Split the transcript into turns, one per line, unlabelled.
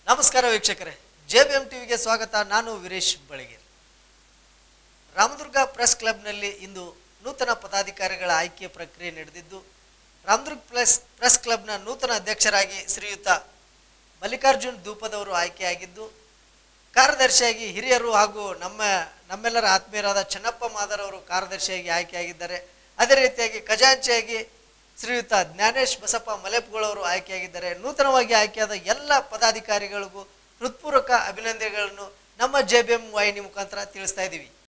ನಮಸ್ಕಾರ ವೀಕ್ಷಕರೇ J B M ಟಿವಿಗೆ ಸ್ವಾಗತ ನಾನು ವೀರೇಶ್ ಬಳಗೇರಿ ರಾಮದುರ್ಗ ಪ್ರೆಸ್ ಕ್ಲಬ್ನಲ್ಲಿ ಇಂದು ನೂತನ ಪದಾಧಿಕಾರಿಗಳ ಆಯ್ಕೆ ಪ್ರಕ್ರಿಯೆ ನಡೆದಿದ್ದು ರಾಮದುರ್ಗ ಪ್ರೆಸ್ ಪ್ರೆಸ್ ಕ್ಲಬ್ನ ನೂತನ ಅಧ್ಯಕ್ಷರಾಗಿ ಶ್ರೀಯುತ ಮಲ್ಲಿಕಾರ್ಜುನ್ ಧೂಪದವರು ಆಯ್ಕೆಯಾಗಿದ್ದು ಕಾರ್ಯದರ್ಶಿಯಾಗಿ ಹಿರಿಯರು ಹಾಗೂ ನಮ್ಮ ನಮ್ಮೆಲ್ಲರ ಆತ್ಮೀಯರಾದ ಚೆನ್ನಪ್ಪ ಮಾದರ್ ಅವರು ಕಾರ್ಯದರ್ಶಿಯಾಗಿ ಆಯ್ಕೆಯಾಗಿದ್ದಾರೆ ಅದೇ ರೀತಿಯಾಗಿ ಖಜಾಂಚಿಯಾಗಿ ಶ್ರೀಯುತ ಜ್ಞಾನೇಶ್ ಬಸಪ್ಪ ಮಲೆಪ್ಗಳವರು ಆಯ್ಕೆಯಾಗಿದ್ದಾರೆ ನೂತನವಾಗಿ ಆಯ್ಕೆಯಾದ ಎಲ್ಲ ಪದಾಧಿಕಾರಿಗಳಿಗೂ ಹೃತ್ಪೂರ್ವಕ ಅಭಿನಂದನೆಗಳನ್ನು ನಮ್ಮ ಜೆ ಬಿ ಎಂ ವಾಹಿನಿ ಮುಖಾಂತರ ತಿಳಿಸ್ತಾ ಇದ್ದೀವಿ